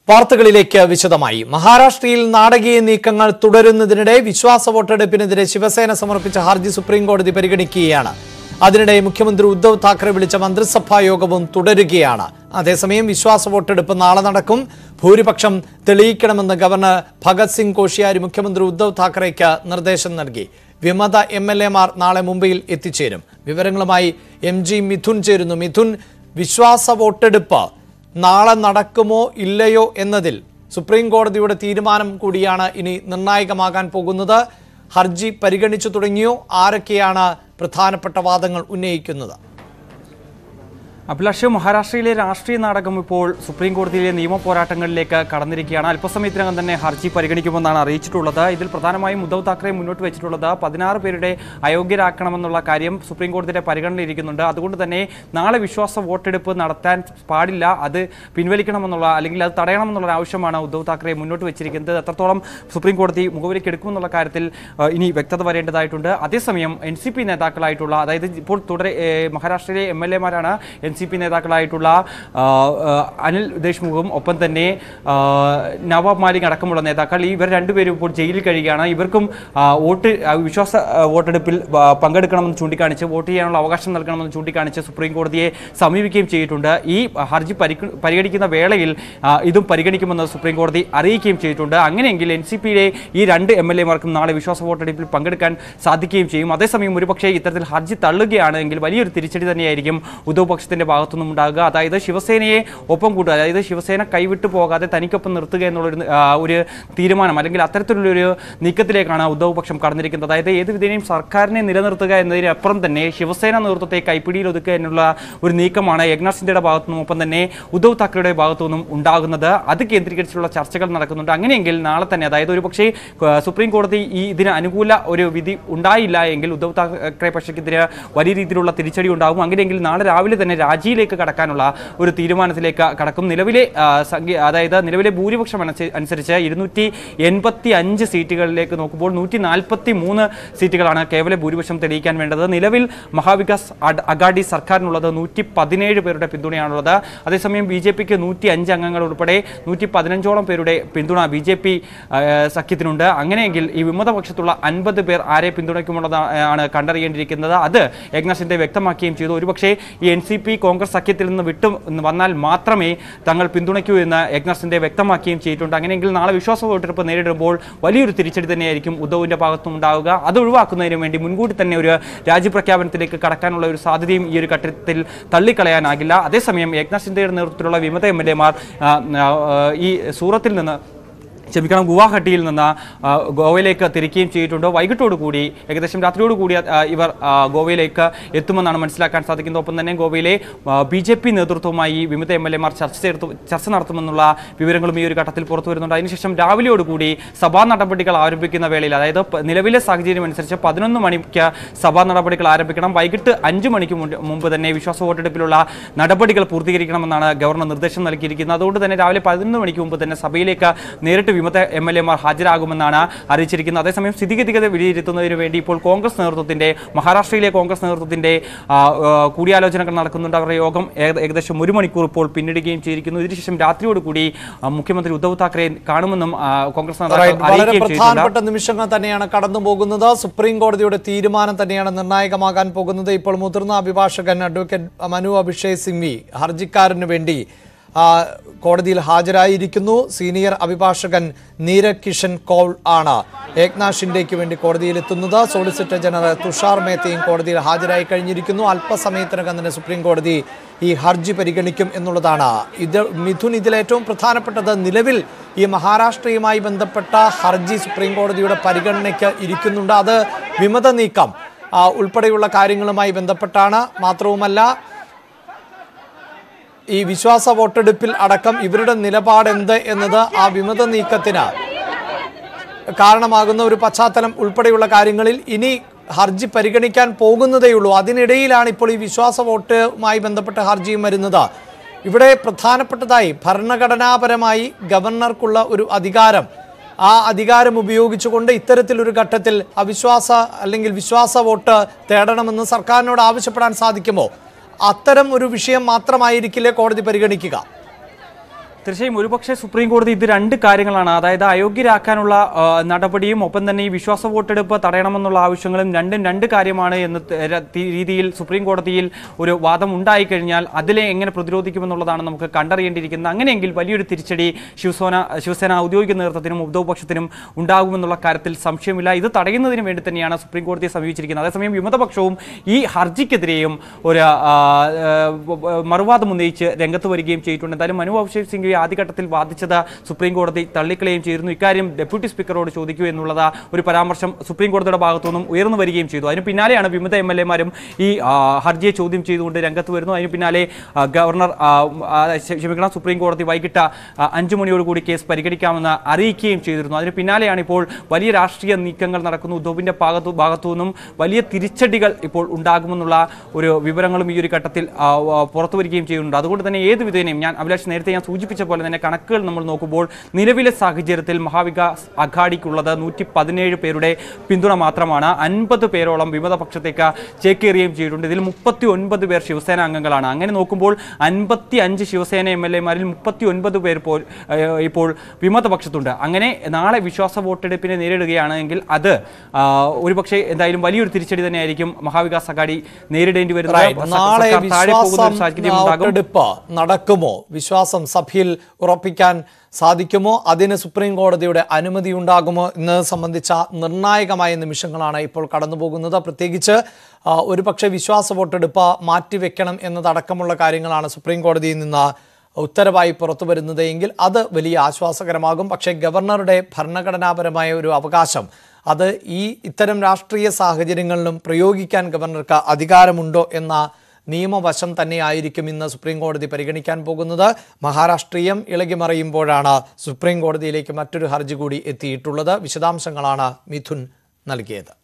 വാർത്തകളിലേക്ക് വിശദമായി മഹാരാഷ്ട്രയിൽ നാടകീയ നീക്കങ്ങൾ തുടരുന്നതിനിടെ വിശ്വാസ വോട്ടെടുപ്പിനെതിരെ ശിവസേന സമർപ്പിച്ച ഹർജി സുപ്രീം കോടതി പരിഗണിക്കുകയാണ് അതിനിടെ മുഖ്യമന്ത്രി ഉദ്ധവ് താക്കറെ വിളിച്ച മന്ത്രിസഭാ യോഗവും തുടരുകയാണ് അതേസമയം വിശ്വാസ വോട്ടെടുപ്പ് നാളെ നടക്കും ഭൂരിപക്ഷം തെളിയിക്കണമെന്ന് ഗവർണർ ഭഗത് സിംഗ് കോഷിയാരി മുഖ്യമന്ത്രി ഉദ്ധവ് താക്കറെയ്ക്ക് നിർദ്ദേശം നൽകി വിമത എം എൽ എമാർ നാളെ മുംബൈയിൽ എത്തിച്ചേരും വിവരങ്ങളുമായി എം ജി മിഥുൻ ചേരുന്നു മിഥുൻ വിശ്വാസ വോട്ടെടുപ്പ് നാളെ നടക്കുമോ ഇല്ലയോ എന്നതിൽ സുപ്രീം കോടതിയുടെ തീരുമാനം കൂടിയാണ് ഇനി നിർണായകമാകാൻ പോകുന്നത് ഹർജി പരിഗണിച്ചു തുടങ്ങിയോ ആരൊക്കെയാണ് പ്രധാനപ്പെട്ട വാദങ്ങൾ ഉന്നയിക്കുന്നത് അഭിലാഷ് മഹാരാഷ്ട്രയിലെ രാഷ്ട്രീയ നാടകം ഇപ്പോൾ സുപ്രീം കോടതിയിലെ നിയമ പോരാട്ടങ്ങളിലേക്ക് കടന്നിരിക്കുകയാണ് അല്പസമയത്തിനകം തന്നെ ഹർജി പരിഗണിക്കുമെന്നാണ് അറിയിച്ചിട്ടുള്ളത് ഇതിൽ പ്രധാനമായും ഉദ്ധവ് താക്കറെ മുന്നോട്ട് വെച്ചിട്ടുള്ളത് പതിനാറ് പേരുടെ അയോഗ്യരാക്കണമെന്നുള്ള കാര്യം സുപ്രീം കോടതിയുടെ പരിഗണനയിരിക്കുന്നുണ്ട് അതുകൊണ്ട് തന്നെ നാളെ വിശ്വാസ വോട്ടെടുപ്പ് നടത്താൻ പാടില്ല അത് പിൻവലിക്കണമെന്നുള്ള അല്ലെങ്കിൽ അത് തടയണമെന്നുള്ള ഒരു ആവശ്യമാണ് ഉദ്ധവ് താക്കറെ മുന്നോട്ട് വെച്ചിരിക്കുന്നത് എത്രത്തോളം സുപ്രീം കോടതി മുഖവിലേക്ക് എടുക്കുമെന്നുള്ള കാര്യത്തിൽ ആ, ഇനി വ്യക്തത വരേണ്ടതായിട്ടുണ്ട് അതേസമയം എൻ സി പി നേതാക്കളായിട്ടുള്ള അതായത് ഇപ്പോൾ തുടരെ ഏ, മഹാരാഷ്ട്രയിലെ എം എൽ എമാരാണ് എൻ സി പി നേതാക്കളായിട്ടുള്ള ആ, ആ, അനിൽ ദേശ്മുഖും ഒപ്പം തന്നെ ആ, നവാബ് മാലിക് അടക്കമുള്ള നേതാക്കൾ ഇവർ രണ്ടുപേരും ഇപ്പോൾ ജയിലിൽ കഴിയുകയാണ് ഇവർക്കും ആ, വോട്ട് ആ, വിശ്വാസ ആ, വോട്ടെടുപ്പിൽ ആ, പങ്കെടുക്കണമെന്ന് ചൂണ്ടിക്കാണിച്ച് വോട്ട് ചെയ്യാനുള്ള അവകാശം നൽകണമെന്ന് ചൂണ്ടിക്കാണിച്ച് സുപ്രീം കോടതിയെ സമീപിക്കുകയും ചെയ്തിട്ടുണ്ട് ഈ ഹർജി പരിഗ- പരിഗണിക്കുന്ന വേളയിൽ ആ, ഇതും പരിഗണിക്കുമെന്ന് സുപ്രീം കോടതി അറിയിക്കുകയും ചെയ്തിട്ടുണ്ട് അങ്ങനെയെങ്കിൽ എൻ സി പിയിലെ ഈ രണ്ട് എം എൽ എമാർക്കും നാളെ വിശ്വാസ വോട്ടെടുപ്പിൽ പങ്കെടുക്കാൻ സാധിക്കുകയും ചെയ്യും അതേസമയം ഒരുപക്ഷേ ഇത്തരത്തിൽ ഹർജി തള്ളുകയാണെങ്കിൽ വലിയൊരു തിരിച്ചടി തന്നെയായിരിക്കും ഉദ്ധവ് പക്ഷത്തിന്റെ ഭാഗത്തുനിന്നും ഉണ്ടാകുക അതായത് ശിവസേനയെ ഒപ്പം കൂട്ടുക അതായത് ശിവസേന കൈവിട്ടു പോകാതെ തനിക്കൊപ്പം നിർത്തുക എന്നുള്ളൊരു ആ, ഒരു തീരുമാനം അല്ലെങ്കിൽ അത്തരത്തിലുള്ളൊരു നീക്കത്തിലേക്കാണ് ഉദ്ധവ് പക്ഷം കടന്നിരിക്കുന്നത് അതായത് ഏത് വിധേനയും സർക്കാരിനെ നിലനിർത്തുക എന്നതിനപ്പുറം തന്നെ ശിവസേന നേതൃത്വത്തെ കൈപ്പിടിയിൽ ഒതുക്കുക എന്നുള്ള ഒരു നീക്കമാണ് ഏകനാഥ് സിന്ധ്യയുടെ ഭാഗത്തു നിന്നും ഒപ്പം തന്നെ ഉദ്ധവ് താക്കറെയുടെ ഭാഗത്തു നിന്നും ഉണ്ടാകുന്നത് അത് കേന്ദ്രീകരിച്ചുള്ള ചർച്ചകൾ നടക്കുന്നുണ്ട് അങ്ങനെയെങ്കിൽ നാളെ തന്നെ അതായത് ഒരു പക്ഷേ സുപ്രീം കോടതി ഈ ഇതിന് അനുകൂല ഒരു വിധി ഉണ്ടായില്ല എങ്കിൽ ഉദ്ധവ് താക്കറെ പക്ഷയ്ക്കെതിരെ വലിയ രീതിയിലുള്ള തിരിച്ചടി ഉണ്ടാകും അങ്ങനെയെങ്കിൽ നാളെ രാവിലെ തന്നെ രാജിയിലേക്ക് കടക്കാനുള്ള ഒരു തീരുമാനത്തിലേക്ക് കടക്കും നിലവിലെ ആ, സംഖ്യ അതായത് നിലവിലെ ഭൂരിപക്ഷം അനുസ- അനുസരിച്ച് ഇരുന്നൂറ്റി എൺപത്തി അഞ്ച് സീറ്റുകളിലേക്ക് നോക്കുമ്പോൾ നൂറ്റി നാൽപ്പത്തി മൂന്ന് സീറ്റുകളാണ് കേവല ഭൂരിപക്ഷം തെളിയിക്കാൻ വേണ്ടത് നിലവിൽ മഹാവികാസ് അഡ്- അഗാഡി സർക്കാരിനുള്ളത് നൂറ്റി പതിനേഴ് പേരുടെ പിന്തുണയാണുള്ളത് അതേസമയം ബി ജെ പിക്ക് നൂറ്റി അഞ്ച് അംഗങ്ങൾ ഉൾപ്പെടെ നൂറ്റി പതിനഞ്ചോളം പേരുടെ പിന്തുണ ബി ജെ പി സഖ്യത്തിനുണ്ട് അങ്ങനെയെങ്കിൽ ഈ വിമതപക്ഷത്തുള്ള അൻപത് പേർ ആരെ പിന്തുണയ്ക്കുമുള്ളതാണ് കണ്ടറിയേണ്ടിയിരിക്കുന്നത് അത് ഏകനാഥ് ഷിൻഡെ വ്യക്തമാക്കുകയും ചെയ്തു ഒരുപക്ഷേ ഈ എൻ സി പി കോൺഗ്രസ് സഖ്യത്തിൽ നിന്ന് വിട്ടു വന്നാൽ മാത്രമേ തങ്ങൾ പിന്തുണയ്ക്കൂ എന്ന് ഏകനാഥ് ഷിൻഡെ വ്യക്തമാക്കുകയും ചെയ്തിട്ടുണ്ട് അങ്ങനെയെങ്കിൽ നാളെ വിശ്വാസ വോട്ടെടുപ്പ് നേരിടുമ്പോൾ വലിയൊരു തിരിച്ചടി തന്നെയായിരിക്കും ഉദ്ധവിന്റെ ഭാഗത്തും ഉണ്ടാവുക അത് ഒഴിവാക്കുന്നതിന് വേണ്ടി മുൻകൂട്ടി തന്നെ ഒരു രാജ്യപ്രഖ്യാപനത്തിലേക്ക് കടക്കാനുള്ള ഒരു സാധ്യതയും ഈ ഒരു ഘട്ടത്തിൽ തള്ളിക്കളയാനാകില്ല അതേസമയം ഏകനാഥ് ഷിൻഡെയുടെ നേതൃത്വത്തിലുള്ള വിമത എം എൽ എമാർ ഈ സൂറത്തിൽ നിന്ന് ക്ഷമിക്കണം ഗുവാഹട്ടിയിൽ നിന്ന് ആ, ഗോവയിലേക്ക് തിരിക്കുകയും ചെയ്തിട്ടുണ്ട് വൈകിട്ടോട് കൂടി ഏകദേശം രാത്രിയോട് കൂടി ആ, ഇവർ ആ, ഗോവയിലേക്ക് എത്തുമെന്നാണ് മനസ്സിലാക്കാൻ സാധിക്കുന്നത് ഒപ്പം തന്നെ ഗോവയിലെ ബി ജെ പി നേതൃത്വവുമായി ഈ വിമത എം എൽ എമാർ ചർച്ച ചേർത്തു ചർച്ച നടത്തുമെന്നുള്ള വിവരങ്ങളും ഈ ഒരു ഘട്ടത്തിൽ പുറത്തു വരുന്നുണ്ട് അതിനുശേഷം രാവിലെയോടുകൂടി സഭാ നടപടികൾ ആരംഭിക്കുന്ന വേളയിൽ അതായത് പ- നിലവിലെ സാഹചര്യം അനുസരിച്ച് പതിനൊന്ന് മണിക്ക് സഭാ നടപടികൾ ആരംഭിക്കണം വൈകിട്ട് അഞ്ച് മണിക്ക് മുൻ- മുമ്പ് തന്നെ വിശ്വാസ വോട്ടെടുപ്പിലുള്ള നടപടികൾ പൂർത്തീകരിക്കണമെന്നാണ് ഗവർണർ നിർദ്ദേശം നൽകിയിരിക്കുന്നത് അതുകൊണ്ട് തന്നെ രാവിലെ പതിനൊന്ന് മണിക്ക് മുമ്പ് തന്നെ സഭയിലേക്ക് നേരിട്ട് വിമത എം എൽ എമാർ ഹാജരാകുമെന്നാണ് അറിയിച്ചിരിക്കുന്നത് അതേസമയം സ്ഥിതിഗതികൾ വിലയിരുത്തുന്നതിന് വേണ്ടി ഇപ്പോൾ കോൺഗ്രസ് നേതൃത്വത്തിന്റെ മഹാരാഷ്ട്രയിലെ കോൺഗ്രസ് നേതൃത്വത്തിന്റെ ആ, ആ, കൂടിയാലോചനകൾ നടക്കുന്നുണ്ട് അവരുടെ യോഗം ഏക- ഏകദേശം ഒരു മണിക്കൂർ ഇപ്പോൾ പിന്നിടുകയും ചെയ്തിരിക്കുന്നു ഇതിനുശേഷം രാത്രിയോടുകൂടി ആ, മുഖ്യമന്ത്രി ഉദ്ധവ് താക്കറെ കാണുമെന്നും ആ, കോൺഗ്രസ് നേതാക്കൾ Right. വളരെ അറിയിക്കുകയും ചെയ്തിട്ടുണ്ട് പ്രധാനപ്പെട്ട നിമിഷങ്ങൾ തന്നെയാണ് കടന്നു പോകുന്നത് സുപ്രീം കോടതിയുടെ തീരുമാനം തന്നെയാണ് നിർണായകമാകാൻ പോകുന്നത് ഇപ്പോൾ മുതിർന്ന അഭിഭാഷകൻ അഡ്വക്കേറ്റ് മനു അഭിഷേക് സിംഗ്വി ഹർജിക്കാരന് വേണ്ടി ആ, കോടതിയിൽ ഹാജരായിരിക്കുന്നു സീനിയർ അഭിഭാഷകൻ നീരജ് കിഷൻ കൗൾ ആണ് ഏക്നാഥ് ഷിൻഡെയ്ക്ക് വേണ്ടി കോടതിയിൽ എത്തുന്നത് സോളിസിറ്റർ ജനറൽ തുഷാർ മേത്തയും കോടതിയിൽ ഹാജരായി കഴിഞ്ഞിരിക്കുന്നു അല്പസമയത്തിനകം തന്നെ സുപ്രീം കോടതി ഈ ഹർജി പരിഗണിക്കും എന്നുള്ളതാണ് ഇത് മിഥുൻ ഇതിൽ ഏറ്റവും പ്രധാനപ്പെട്ടത് നിലവിൽ ഈ മഹാരാഷ്ട്രയുമായി ബന്ധപ്പെട്ട ഹർജി സുപ്രീം കോടതിയുടെ പരിഗണനയ്ക്ക് ഇരിക്കുന്നുണ്ട് അത് വിമത നീക്കം ആ, ഉൾപ്പെടെയുള്ള കാര്യങ്ങളുമായി ബന്ധപ്പെട്ടാണ് മാത്രവുമല്ല ഈ വിശ്വാസ വോട്ടെടുപ്പിൽ അടക്കം ഇവരുടെ നിലപാട് എന്ത് എന്നത് ആ വിമത നീക്കത്തിന് കാരണമാകുന്ന ഒരു പശ്ചാത്തലം ഉൾപ്പെടെയുള്ള കാര്യങ്ങളിൽ ഇനി ഹർജി പരിഗണിക്കാൻ പോകുന്നതേയുള്ളൂ അതിനിടയിലാണ് ഇപ്പോൾ ഈ വിശ്വാസ വോട്ടുമായി ബന്ധപ്പെട്ട ഹർജിയും വരുന്നത് ഇവിടെ പ്രധാനപ്പെട്ടതായി ഭരണഘടനാപരമായി ഗവർണർക്കുള്ള ഒരു അധികാരം ആ അധികാരം ഉപയോഗിച്ചുകൊണ്ട് ഇത്തരത്തിലൊരു ഘട്ടത്തിൽ അവിശ്വാസ അല്ലെങ്കിൽ വിശ്വാസ വോട്ട് തേടണമെന്ന് സർക്കാരിനോട് ആവശ്യപ്പെടാൻ സാധിക്കുമോ അത്തരം ഒരു വിഷയം മാത്രമായിരിക്കില്ലേ കോടതി പരിഗണിക്കുക തീർച്ചയായും ഒരുപക്ഷെ സുപ്രീം കോടതി ഇത് രണ്ട് കാര്യങ്ങളാണ് അതായത് അയോഗ്യരാക്കാനുള്ള ആ, നടപടിയും ഒപ്പം തന്നെ ഈ വിശ്വാസ വോട്ടെടുപ്പ് തടയണമെന്നുള്ള ആവശ്യങ്ങളും രണ്ടും രണ്ട് കാര്യമാണ് എന്ന ത- ര- തി- രീതിയിൽ സുപ്രീം കോടതിയിൽ ഒരു വാദം ഉണ്ടായിക്കഴിഞ്ഞാൽ അതിലെ എങ്ങനെ പ്രതിരോധിക്കുമെന്നുള്ളതാണ് നമുക്ക് കണ്ടറിയേണ്ടിയിരിക്കുന്നത് അങ്ങനെയെങ്കിൽ വലിയൊരു തിരിച്ചടി ശിവസേന ശിവസേന ഔദ്യോഗിക നേതൃത്വത്തിനും ഉദ്യോഗപക്ഷത്തിനും ഉണ്ടാകുമെന്നുള്ള കാര്യത്തിൽ സംശയമില്ല ഇത് തടയുന്നതിന് വേണ്ടി തന്നെയാണ് സുപ്രീം കോടതിയെ സമീപിച്ചിരിക്കുന്നത് അതേസമയം വിമതപക്ഷവും ഈ ഹർജിക്കെതിരെയും ഒരു ആ, ആ, മറുവാദം ഉന്നയിച്ച് രംഗത്ത് വരികയും ചെയ്തിട്ടുണ്ട് എന്തായാലും മനു അഭിഷേക് സിംഗ്വി ആദ്യഘട്ടത്തിൽ വാദിച്ചത് സുപ്രീം കോടതി തള്ളിക്കളയുകയും ചെയ്തിരുന്നു ഇക്കാര്യം ഡെപ്യൂട്ടി സ്പീക്കറോട് ചോദിക്കൂ എന്നുള്ളത് ഒരു പരാമർശം സുപ്രീം കോടതിയുടെ ഭാഗത്തു നിന്നും ഉയർന്നു വരികയും ചെയ്തു അതിന് പിന്നാലെയാണ് വിമത എം എൽ എമാരും ഈ ആ, ഹർജിയെ ചോദ്യം ചെയ്തുകൊണ്ട് രംഗത്ത് വരുന്നു അതിന് പിന്നാലെ ആ, ഗവർണർ ആ, ആ, ക്ഷ- ക്ഷമിക്കണം സുപ്രീം കോടതി വൈകിട്ട് ആ, അഞ്ചു മണിയോടുകൂടി കേസ് പരിഗണിക്കാമെന്ന് അറിയിക്കുകയും ചെയ്തിരുന്നു അതിന് പിന്നാലെയാണ് ഇപ്പോൾ വലിയ രാഷ്ട്രീയ നീക്കങ്ങൾ നടക്കുന്നു ഉദ്ധവിന്റെ ഭാഗത്തു ഭാഗത്തു നിന്നും വലിയ തിരിച്ചടികൾ ഇപ്പോൾ ഉണ്ടാകുമെന്നുള്ള ഒരു വിവരങ്ങളും ഈ ഒരു ഘട്ടത്തിൽ ആ, ആ, പുറത്തു വരികയും ചെയ്യുന്നുണ്ട് അതുകൊണ്ട് തന്നെ ഏത് വിധേനയും ഞാൻ അഭിലാഷ് നേരത്തെ ഞാൻ സൂചിപ്പിച്ച പോലെ തന്നെ കണക്കുകൾ നമ്മൾ നോക്കുമ്പോൾ നിലവിലെ സാഹചര്യത്തിൽ മഹാവികാസ് അഘാഡിക്കുള്ളത് നൂറ്റി പതിനേഴ് പേരുടെ പിന്തുണ മാത്രമാണ് അൻപത് പേരോളം വിമതപക്ഷത്തേക്ക് ചേക്കേറുകയും ചെയ്തിട്ടുണ്ട് ഇതിൽ മുപ്പത്തി ഒൻപത് പേർ ശിവസേന അംഗങ്ങളാണ് അങ്ങനെ നോക്കുമ്പോൾ അൻപത്തി അഞ്ച് ശിവസേന എം എൽ എമാരിൽ മുപ്പത്തി ഒൻപത് പേർ ഇപ്പോൾ ഏഹ്, ഇപ്പോൾ വിമതപക്ഷത്തുണ്ട് അങ്ങനെ നാളെ വിശ്വാസ വോട്ടെടുപ്പിനെ നേരിടുകയാണെങ്കിൽ അത് ആ, ഒരുപക്ഷെ എന്തായാലും വലിയൊരു തിരിച്ചടി തന്നെയായിരിക്കും മഹാവികാസ് അഘാടി നേരിടേണ്ടി വരുന്നത് Right. നാളെ സർക്കാർ താഴെ പോകുന്ന ഒരു വിശ്വാസം സാഹചര്യം ഉണ്ടാകും വോട്ടെടുപ്പ് നടക്കുമോ വിശ്വാസം സഭയിൽ ഉറപ്പിക്കാൻ സാധിക്കുമോ അതിന് സുപ്രീം കോടതിയുടെ അനുമതി ഉണ്ടാകുമോ എന്നത് സംബന്ധിച്ച നിർണായകമായ നിമിഷങ്ങളാണ് ഇപ്പോൾ കടന്നുപോകുന്നത് പ്രത്യേകിച്ച് ആ, ഒരുപക്ഷെ വിശ്വാസ വോട്ടെടുപ്പ് മാറ്റിവെക്കണം എന്നതടക്കമുള്ള കാര്യങ്ങളാണ് സുപ്രീം കോടതിയിൽ നിന്ന് ഉത്തരവായി പുറത്തു വരുന്നത് എങ്കിൽ അത് വലിയ ആശ്വാസകരമാകും പക്ഷേ ഗവർണറുടെ ഭരണഘടനാപരമായ ഒരു അവകാശം അത് ഈ ഇത്തരം രാഷ്ട്രീയ സാഹചര്യങ്ങളിലും പ്രയോഗിക്കാൻ ഗവർണർക്ക് അധികാരമുണ്ടോ എന്ന നിയമവശം തന്നെയായിരിക്കും ഇന്ന് സുപ്രീം കോടതി പരിഗണിക്കാൻ പോകുന്നത് മഹാരാഷ്ട്രീയം ഇളകിമറിയുമ്പോഴാണ് സുപ്രീം കോടതിയിലേക്ക് മറ്റൊരു ഹർജി കൂടി എത്തിയിട്ടുള്ളത് വിശദാംശങ്ങളാണ് മിഥുൻ നൽകിയത്